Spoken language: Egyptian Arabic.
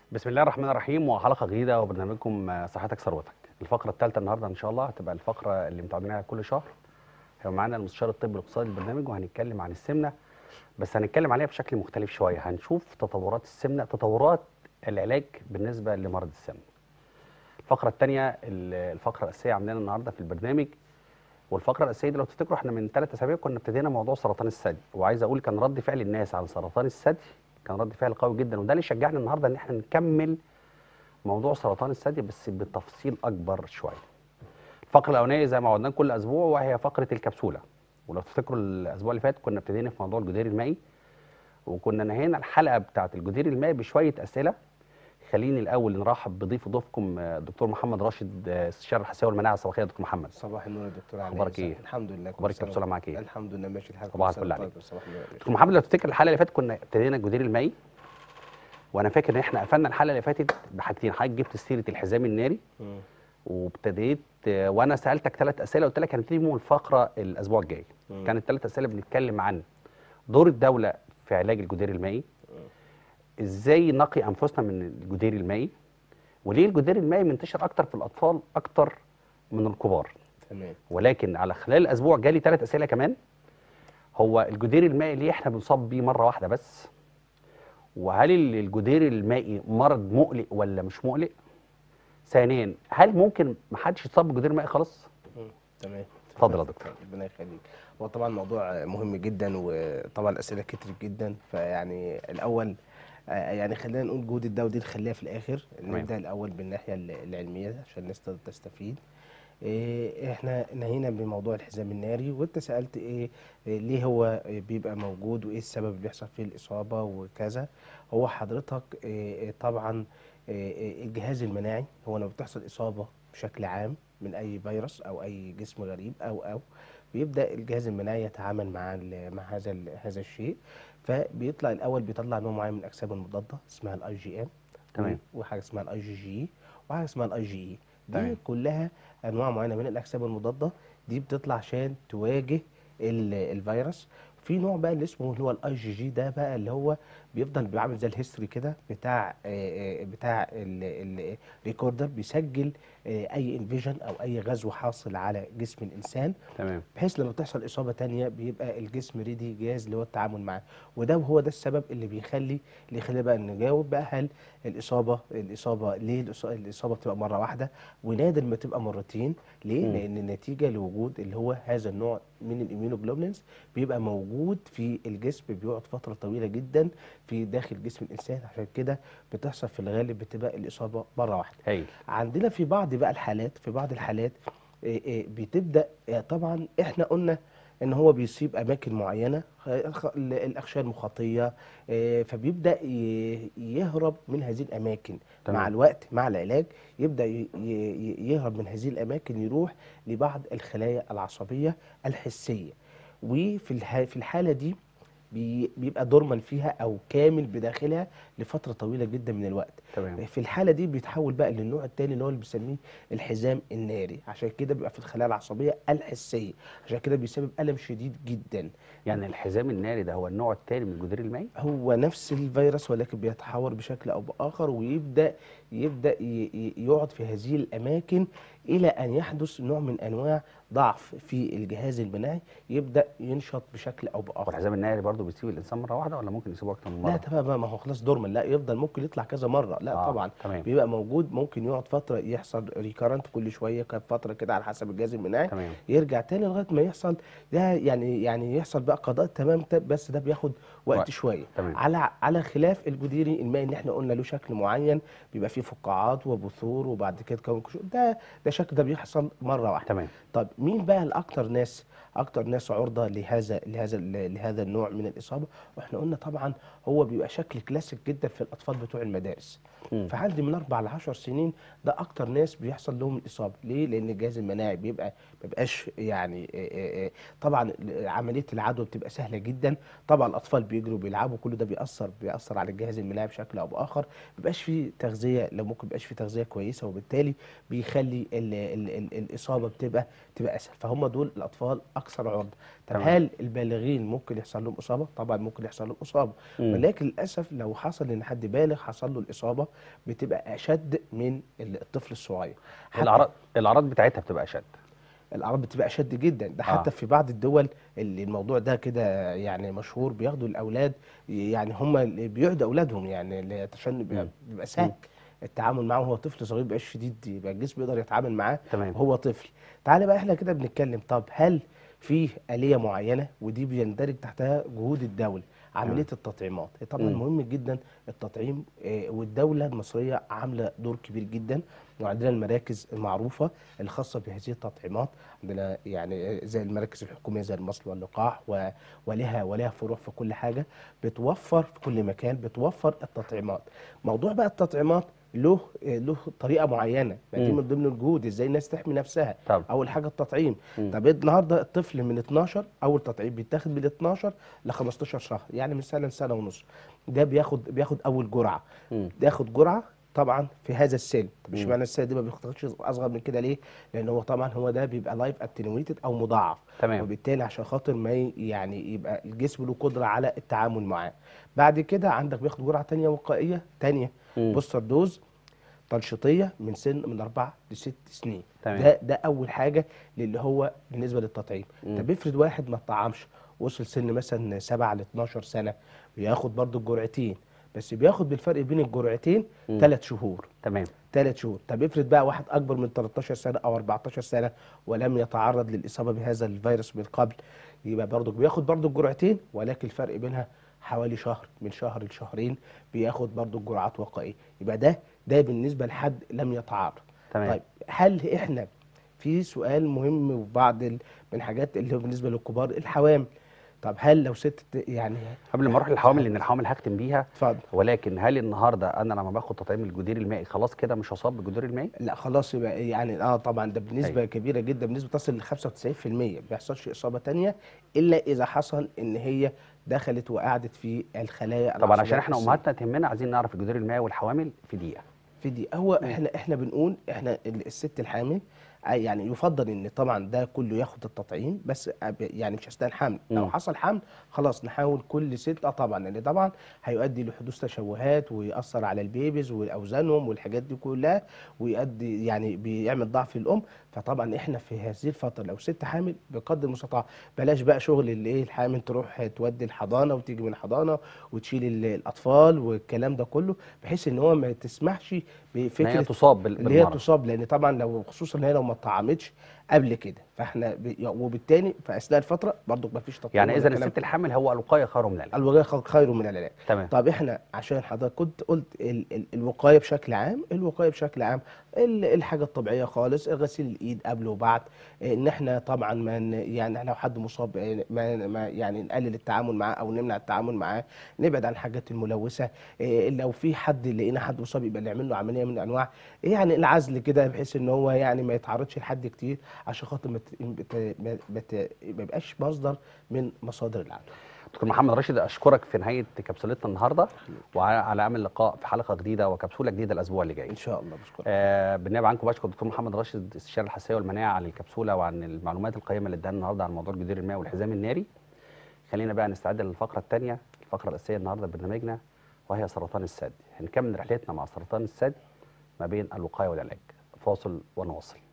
بسم الله الرحمن الرحيم وحلقه جديده وبرنامجكم آه، صحتك ثروتك الفقره الثالثه النهارده ان شاء الله هتبقى الفقره اللي متعودين عليها كل شهر هيبقى معانا المستشار الطبي الاقتصادي للبرنامج وهنتكلم عن السمنه بس هنتكلم عليها بشكل مختلف شويه هنشوف تطورات السمنه تطورات العلاج بالنسبه لمرض السمنه الفقره الثانيه الفقره الاساسيه عندنا النهارده في البرنامج والفقره الاساسيه دي لو تفتكروا احنا من ثلاث اسابيع كنا ابتدينا موضوع سرطان الثدي وعايز اقول كان رد فعل الناس على سرطان الثدي كان رد فعل قوي جدا وده اللي شجعنا النهارده ان احنا نكمل موضوع سرطان الثدي بس بتفصيل اكبر شويه. الفقره الاولانيه زي ما عودناها كل اسبوع وهي فقره الكبسوله ولو تفتكروا الاسبوع اللي فات كنا ابتدينا في موضوع الجدير المائي وكنا نهينا الحلقه بتاعه الجدير المائي بشويه اسئله خليني الاول نرحب بضيف ضيفكم الدكتور محمد راشد آه، استشاري الحساسيه والمناعه الصباحيه دكتور محمد صباح النور يا دكتور علي أخبارك إيه؟ الحمد لله أخبار كل سنة الكبسولة معاك إيه؟ الحمد لله ماشي الحال صباح كل سنة الفل عليك. طيب، صباح النور دكتور محمد لو تفتكر الحلقه اللي فاتت كنا ابتدينا الجدير المائي وانا فاكر ان احنا قفلنا الحلقه اللي فاتت بحاجتين حضرتك جبت سيره الحزام الناري مم. وابتديت آه، وانا سالتك ثلاث اسئله قلت لك هنبتدي بيهم الفقره الاسبوع الجاي مم. كانت ثلاث اسئله بنتكلم عن دور الدوله في علاج الجدير المائي ازاي نقي انفسنا من الجدير المائي وليه الجدير المائي منتشر اكتر في الاطفال اكتر من الكبار تمام ولكن على خلال الاسبوع جالي ثلاث اسئله كمان هو الجدير المائي ليه احنا بنصاب بيه مره واحده بس وهل ال- الجدير المائي مرض مقلق ولا مش مقلق ثانيا هل ممكن ما حدش يتصاب بالجدير المائي خالص مم. تمام اتفضل يا دكتور ربنا يخليك هو طبعا موضوع مهم جدا وطبعا الاسئله كترت جدا فيعني الاول آه، يعني خلينا نقول جهود الدواء دي نخليها في الاخر تمام. نبدا الاول بالناحيه ال- العلميه عشان الناس تقدر تستفيد إيه احنا نهينا بموضوع الحزام الناري وانت سالت ايه إيه ليه هو بيبقى موجود وايه السبب اللي بيحصل فيه الاصابه وكذا هو حضرتك إيه إيه طبعا إيه إيه الجهاز المناعي هو لما بتحصل اصابه بشكل عام من اي فيروس او اي جسم غريب او او بيبدا الجهاز المناعي يتعامل مع ال- مع هذا ال- هذا الشيء فبيطلع الاول بيطلع نوع معين من الاجسام المضاده اسمها الاي جي ام تمام. وحاجه اسمها الاي جي جي وحاجه اسمها الاي جي اي دي تمام. كلها انواع معينه من الاجسام المضاده دي بتطلع عشان تواجه ال- الفيروس في نوع بقى اللي اسمه اللي هو الاي جي جي ده بقى اللي هو بيفضل بيعمل زي الهيستوري كده بتاع آه، آه، بتاع الريكوردر بيسجل آه، اي انفيجن او اي غزو حاصل على جسم الانسان تمام بحيث لما بتحصل اصابه تانية بيبقى الجسم ريدي جاهز اللي هو التعامل معاه وده هو ده السبب اللي بيخلي اللي يخلي بقى نجاوب بقى هل الاصابه الاصابه ليه الإص- الاصابه بتبقى مره واحده ونادر ما تبقى مرتين ليه مم. لان النتيجه لوجود اللي هو هذا النوع من الاميونوجلوبولينز بيبقى موجود في الجسم بيقعد فتره طويله جدا في داخل جسم الانسان عشان كده بتحصل في الغالب بتبقى الاصابه مره واحده هايل عندنا في بعض بقى الحالات في بعض الحالات إيه إيه بتبدا آه، طبعا احنا قلنا ان هو بيصيب اماكن معينه خ- خ- ال- الاغشاء المخاطيه آه، فبيبدا ي- يهرب من هذه الاماكن تمام. مع الوقت مع العلاج يبدا ي- ي- يهرب من هذه الاماكن يروح لبعض الخلايا العصبيه الحسيه وفي الح- في الحاله دي بي- بيبقى دورمان فيها او كامل بداخلها لفتره طويله جدا من الوقت تمام في الحاله دي بيتحول بقى للنوع الثاني اللي هو اللي بيسميه الحزام الناري عشان كده بيبقى في الخلايا العصبيه الحسيه عشان كده بيسبب الم شديد جدا يعني الحزام الناري ده هو النوع الثاني من الجدير المائي هو نفس الفيروس ولكن بيتحور بشكل او باخر ويبدا يبدا ي- ي- يقعد في هذه الاماكن الى ان يحدث نوع من انواع ضعف في الجهاز المناعي يبدا ينشط بشكل او باخر والحزام الناري برضه بيسيب الانسان مره واحده ولا ممكن يسيبه اكتر من مره لا تمام ما هو خلاص دورمان لا يفضل ممكن يطلع كذا مره لا آه، طبعا تمام. بيبقى موجود ممكن يقعد فتره يحصل ريكارنت كل شويه كان فتره كده على حسب الجهاز المناعي تمام. يرجع تاني لغايه ما يحصل ده يعني يعني يحصل بقى قضاء تمام ت- بس ده بياخد وقت وقت. شويه تمام. على على خلاف الجديري المائي اللي احنا قلنا له شكل معين بيبقى فيه فقاعات وبثور وبعد كده كون كشوف ده ده شكل ده بيحصل مره واحده تمام طب مين بقى الاكتر ناس اكتر ناس عرضه لهذا لهذا لهذا النوع من الاصابه واحنا قلنا طبعا هو بيبقى شكل كلاسيك جدا في الاطفال بتوع المدارس مم. فعندي من اربع ل 10 سنين ده اكتر ناس بيحصل لهم الاصابه ليه لان الجهاز المناعي بيبقى ما بيبقاش يعني آه، آه، آه، طبعا عمليه العدوى بتبقى سهله جدا طبعا الاطفال بيجروا بيلعبوا كل ده بيأثر بيأثر على الجهاز المناعي بشكل او باخر ما بيبقاش فيه تغذيه لو ممكن ما بيبقاش فيه تغذيه كويسه وبالتالي بيخلي ال ال ال الاصابه بتبقى تبقى اسهل فهم دول الاطفال الاكثر عرضه طب تمام. هل البالغين ممكن يحصل لهم اصابه طبعا ممكن يحصل لهم اصابه مم. ولكن للاسف لو حصل ان حد بالغ حصل له الاصابه بتبقى اشد من الطفل الصغير حتى الاعراض الاعراض بتاعتها بتبقى اشد الاعراض بتبقى اشد جدا ده آه. حتى في بعض الدول اللي الموضوع ده كده يعني مشهور بياخدوا الاولاد يعني هم اللي بيعدوا اولادهم يعني اللي عشان بيبقى, مم. بيبقى سهل التعامل معاه وهو طفل صغير بيبقاش شديد يبقى الجسم يقدر يتعامل معاه تمام. وهو طفل تعالى بقى احنا كده بنتكلم طب هل في آلية معينة ودي بيندرج تحتها جهود الدولة عملية التطعيمات طبعا مم. مهم جدا التطعيم آه، والدولة المصرية عاملة دور كبير جدا وعندنا المراكز المعروفة الخاصة بهذه التطعيمات عندنا يعني زي المراكز الحكومية زي المصل واللقاح و- ولها ولها فروع في كل حاجة بتوفر في كل مكان بتوفر التطعيمات موضوع بقى التطعيمات له له طريقه معينه ما دي مم. من ضمن الجهود ازاي الناس تحمي نفسها طبعا. اول حاجه التطعيم مم. طب النهارده الطفل من 12 اول تطعيم بيتاخد من 12 ل 15 شهر يعني من سنه لسنه ونص ده بياخد بياخد اول جرعه مم. بياخد جرعه طبعا في هذا السن طب مش مم. معنى السن دي ما بياخدش اصغر من كده ليه لان هو طبعا هو ده بيبقى لايف اتنويتد او مضاعف تمام. وبالتالي عشان خاطر ما ي- يعني يبقى الجسم له قدره على التعامل معاه بعد كده عندك بياخد جرعه تانية وقائيه تانية مم. بوستر دوز تنشيطيه من سن من اربع لست سنين تمام. ده ده اول حاجه اللي هو بالنسبه للتطعيم مم. طب افرض واحد ما اتطعمش وصل سن مثلا 7 ل 12 سنه بياخد برضو الجرعتين بس بياخد بالفرق بين الجرعتين مم. ثلاث شهور تمام ثلاث شهور طب افرض بقى واحد اكبر من 13 سنه او 14 سنه ولم يتعرض للاصابه بهذا الفيروس من قبل يبقى برضه بياخد برضه الجرعتين ولكن الفرق بينها حوالي شهر من شهر لشهرين بياخد برضه الجرعات وقائيه يبقى ده ده بالنسبه لحد لم يتعرض تمام. طيب هل احنا في سؤال مهم وبعض ال- من الحاجات اللي هو بالنسبه للكبار الحوامل طب هل لو ست يعني قبل ما اروح للحوامل لان الحوامل هختم بيها اتفضل ولكن هل النهارده انا لما باخد تطعيم الجدير المائي خلاص كده مش هصاب بالجدير المائي؟ لا خلاص يبقى يعني اه طبعا ده بنسبه أيوة. كبيره جدا بنسبه تصل ل 95% ما بيحصلش اصابه تانية الا اذا حصل ان هي دخلت وقعدت في الخلايا طبعا العصبية عشان احنا الحسية. امهاتنا تهمنا عايزين نعرف الجدير المائي والحوامل في دقيقه في دي هو احنا احنا بنقول احنا ال- الست الحامل آه يعني يفضل ان طبعا ده كله ياخد التطعيم بس أب- يعني مش اثناء الحمل لو مم. حصل حمل خلاص نحاول كل ست اه طبعا لان طبعا هيؤدي لحدوث تشوهات ويأثر على البيبيز واوزانهم والحاجات دي كلها ويؤدي يعني بيعمل ضعف الام فطبعا احنا في هذه الفتره لو ست حامل بقدر المستطاع بلاش بقى شغل اللي ايه الحامل تروح تودي الحضانه وتيجي من الحضانه وتشيل ال- الاطفال والكلام ده كله بحيث ان هو ما تسمحش ان هي بفكره تصاب بال- اللي هي بالمرض تصاب لان طبعا لو خصوصا ان هي لو ما اتطعمتش قبل كده فاحنا ب... وبالتالي في اثناء الفتره برضو ما فيش تطعيم يعني ولا اذا كلام. الست الحامل هو الوقايه خير من العلاج الوقايه خ- خير من العلاج تمام طب احنا عشان حضرتك كنت قلت ال ال الوقايه بشكل عام الوقايه بشكل عام ال الحاجه الطبيعيه خالص غسيل الايد قبل وبعد ان احنا طبعا ما ن- يعني لو حد مصاب آه، ما ما يعني نقلل التعامل معاه او نمنع التعامل معاه نبعد عن الحاجات الملوثه آه، لو في حد لقينا حد مصاب يبقى نعمل له عمليه من انواع يعني العزل كده بحيث ان هو يعني ما يتعرضش لحد كتير عشان خاطر ما ت- بت- ما بت- ما يبقاش مصدر من مصادر العدوى دكتور محمد راشد اشكرك في نهايه كبسولتنا النهارده وعلى امل اللقاء في حلقه جديده وكبسوله جديده الاسبوع اللي جاي ان شاء الله بشكرك آه بالنيابه عنكم بشكر الدكتور محمد راشد استشاري الحساسيه والمناعه عن الكبسوله وعن المعلومات القيمه اللي اداها النهارده عن موضوع الجدير المائي والحزام الناري خلينا بقى نستعد للفقره الثانيه الفقره الاساسيه النهارده في برنامجنا وهي سرطان الثدي هنكمل رحلتنا مع سرطان الثدي ما بين الوقايه والعلاج فاصل ونواصل